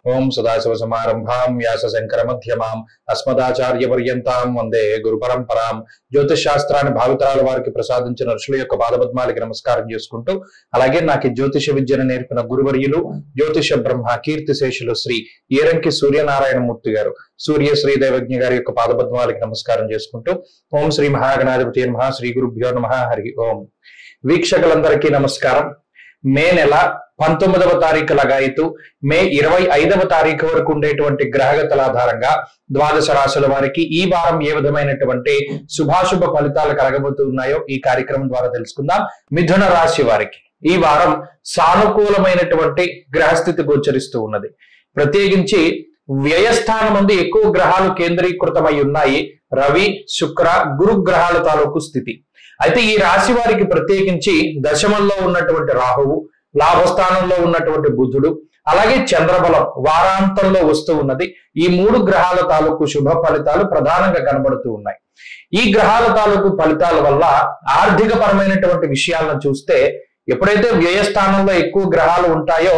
ఓం సదాశివ సమారంభాం వ్యాస శంకర మధ్యమాం అస్మదాచార్య పర్యంతాం వందే గురు పరంపరాం జ్యోతిష్ శాస్త్రాన్ని భావితరాల వారికి ప్రసాదించిన ఋషుల యొక్క పాదపద్మాలకి నమస్కారం చేసుకుంటూ అలాగే నాకు ఈ జ్యోతిష విద్యను నేర్పిన గురువర్యులు జ్యోతిష బ్రహ్మ కీర్తి శేషులు శ్రీ ఏరంకి సూర్యనారాయణమూర్తి గారు సూర్య శ్రీ దైవజ్ఞ గారి యొక్క పాదపద్మాలకి నమస్కారం చేసుకుంటూ ఓం శ్రీ మహాగణాధిపతి నమ శ్రీ గురుభ్యో నమ హరి ఓం వీక్షకులందరికీ నమస్కారం మే నెల పంతొమ్మిదవ తారీఖు లగాయితూ మే ఇరవై ఐదవ తారీఖు వరకు ఉండేటువంటి గ్రహగతుల ఆధారంగా ద్వాదశ రాశుల వారికి ఈ వారం ఏ విధమైనటువంటి శుభాశుభ ఫలితాలు కలగబోతున్నాయో ఈ కార్యక్రమం ద్వారా తెలుసుకుందాం మిథున రాశి వారికి ఈ వారం సానుకూలమైనటువంటి గ్రహస్థితి గోచరిస్తూ ఉన్నది ప్రత్యేకించి వ్యయస్థానం ముందు ఎక్కువ గ్రహాలు కేంద్రీకృతమై ఉన్నాయి రవి శుక్ర గురు గ్రహాల తాలూకు స్థితి అయితే ఈ రాశి వారికి ప్రత్యేకించి దశమంలో ఉన్నటువంటి రాహువు లాభస్థానంలో ఉన్నటువంటి బుధుడు అలాగే చంద్రబలం వారాంతంలో వస్తూ ఉన్నది ఈ మూడు గ్రహాల తాలూకు శుభ ఫలితాలు ప్రధానంగా కనబడుతూ ఉన్నాయి ఈ గ్రహాల తాలూకు ఫలితాల వల్ల ఆర్థిక పరమైనటువంటి విషయాలను చూస్తే ఎప్పుడైతే వ్యయస్థానంలో ఎక్కువ గ్రహాలు ఉంటాయో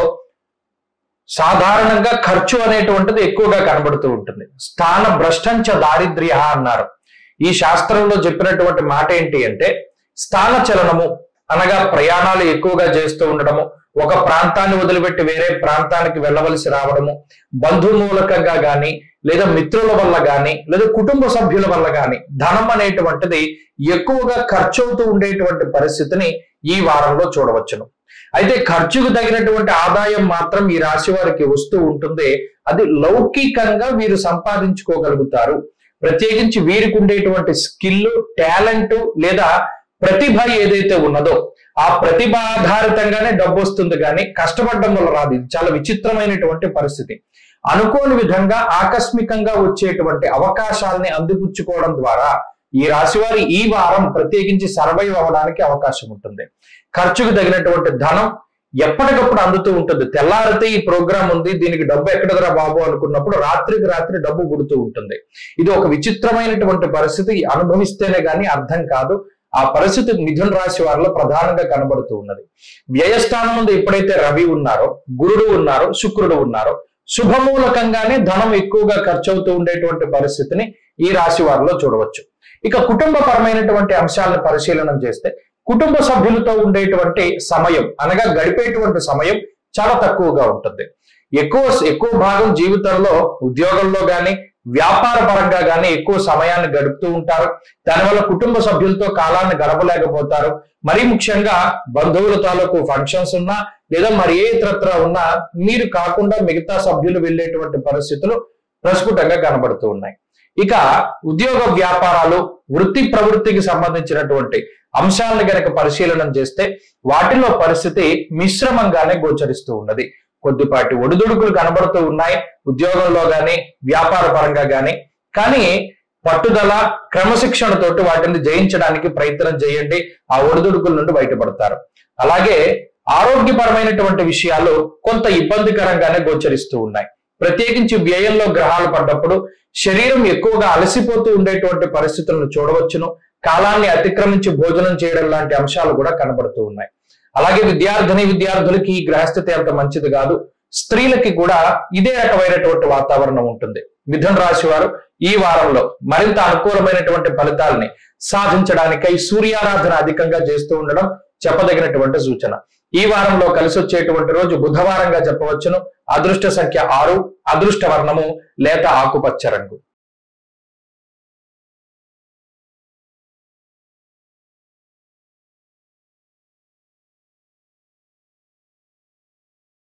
సాధారణంగా ఖర్చు అనేటువంటిది ఎక్కువగా కనబడుతూ ఉంటుంది స్థాన భ్రష్టంచ దారిద్ర్య అన్నారు ఈ శాస్త్రంలో చెప్పినటువంటి మాట ఏంటి అంటే స్థాన చలనము అనగా ప్రయాణాలు ఎక్కువగా చేస్తూ ఉండడము ఒక ప్రాంతాన్ని వదిలిపెట్టి వేరే ప్రాంతానికి వెళ్ళవలసి రావడము బంధుమూలకంగా గాని లేదా మిత్రుల వల్ల గాని లేదా కుటుంబ సభ్యుల వల్ల గాని ధనం అనేటువంటిది ఎక్కువగా ఖర్చు అవుతూ ఉండేటువంటి పరిస్థితిని ఈ వారంలో చూడవచ్చును అయితే ఖర్చుకు తగినటువంటి ఆదాయం మాత్రం ఈ రాశి వారికి వస్తూ ఉంటుంది అది లౌకికంగా వీరు సంపాదించుకోగలుగుతారు ప్రత్యేకించి వీరికి ఉండేటువంటి స్కిల్ టాలెంట్ లేదా ప్రతిభ ఏదైతే ఉన్నదో ఆ ప్రతిభ ఆధారితంగానే డబ్బు వస్తుంది కానీ కష్టపడడం వల్ల రాదు ఇది చాలా విచిత్రమైనటువంటి పరిస్థితి అనుకోని విధంగా ఆకస్మికంగా వచ్చేటువంటి అవకాశాలని అందిపుచ్చుకోవడం ద్వారా ఈ రాశి వారి ఈ వారం ప్రత్యేకించి సర్వైవ్ అవ్వడానికి అవకాశం ఉంటుంది ఖర్చుకు తగినటువంటి ధనం ఎప్పటికప్పుడు అందుతూ ఉంటుంది తెల్లారితే ఈ ప్రోగ్రామ్ ఉంది దీనికి డబ్బు ఎక్కడదరా బాబు అనుకున్నప్పుడు రాత్రికి రాత్రి డబ్బు పుడుతూ ఉంటుంది ఇది ఒక విచిత్రమైనటువంటి పరిస్థితి అనుభవిస్తేనే గాని అర్థం కాదు ఆ పరిస్థితి మిథున రాశి వారిలో ప్రధానంగా కనబడుతూ ఉన్నది వ్యయస్థానం ముందు ఎప్పుడైతే రవి ఉన్నారో గురుడు ఉన్నారో శుక్రుడు ఉన్నారో శుభమూలకంగానే ధనం ఎక్కువగా ఖర్చు అవుతూ ఉండేటువంటి పరిస్థితిని ఈ రాశి వారిలో చూడవచ్చు ఇక కుటుంబపరమైనటువంటి అంశాలను పరిశీలన చేస్తే కుటుంబ సభ్యులతో ఉండేటువంటి సమయం అనగా గడిపేటువంటి సమయం చాలా తక్కువగా ఉంటుంది ఎక్కువ ఎక్కువ భాగం జీవితంలో ఉద్యోగంలో గాని వ్యాపార పరంగా గానీ ఎక్కువ సమయాన్ని గడుపుతూ ఉంటారు దానివల్ల కుటుంబ సభ్యులతో కాలాన్ని గడపలేకపోతారు మరీ ముఖ్యంగా బంధువుల తాలూకు ఫంక్షన్స్ ఉన్నా లేదా మరి ఏ ఇతరత్ర ఉన్నా మీరు కాకుండా మిగతా సభ్యులు వెళ్ళేటువంటి పరిస్థితులు ప్రస్ఫుటంగా కనబడుతూ ఉన్నాయి ఇక ఉద్యోగ వ్యాపారాలు వృత్తి ప్రవృత్తికి సంబంధించినటువంటి అంశాలను గనక పరిశీలన చేస్తే వాటిలో పరిస్థితి మిశ్రమంగానే గోచరిస్తూ ఉన్నది కొద్దిపాటి ఒడిదుడుకులు కనబడుతూ ఉన్నాయి ఉద్యోగంలో గాని వ్యాపార పరంగా గాని కానీ పట్టుదల క్రమశిక్షణతోటి వాటిని జయించడానికి ప్రయత్నం చేయండి ఆ ఒడిదుడుకుల నుండి బయటపడతారు అలాగే ఆరోగ్యపరమైనటువంటి విషయాలు కొంత ఇబ్బందికరంగానే గోచరిస్తూ ఉన్నాయి ప్రత్యేకించి వ్యయంలో గ్రహాలు పడ్డప్పుడు శరీరం ఎక్కువగా అలసిపోతూ ఉండేటువంటి పరిస్థితులను చూడవచ్చును కాలాన్ని అతిక్రమించి భోజనం చేయడం లాంటి అంశాలు కూడా కనబడుతూ ఉన్నాయి అలాగే విద్యార్థిని విద్యార్థులకి ఈ గ్రహస్థితి అంత మంచిది కాదు స్త్రీలకి కూడా ఇదే రకమైనటువంటి వాతావరణం ఉంటుంది మిథున రాశి వారు ఈ వారంలో మరింత అనుకూలమైనటువంటి ఫలితాలని సాధించడానికై సూర్యారాధన అధికంగా చేస్తూ ఉండడం చెప్పదగినటువంటి సూచన ఈ వారంలో కలిసి వచ్చేటువంటి రోజు బుధవారంగా చెప్పవచ్చును అదృష్ట సంఖ్య ఆరు అదృష్ట వర్ణము లేత ఆకుపచ్చ రంగు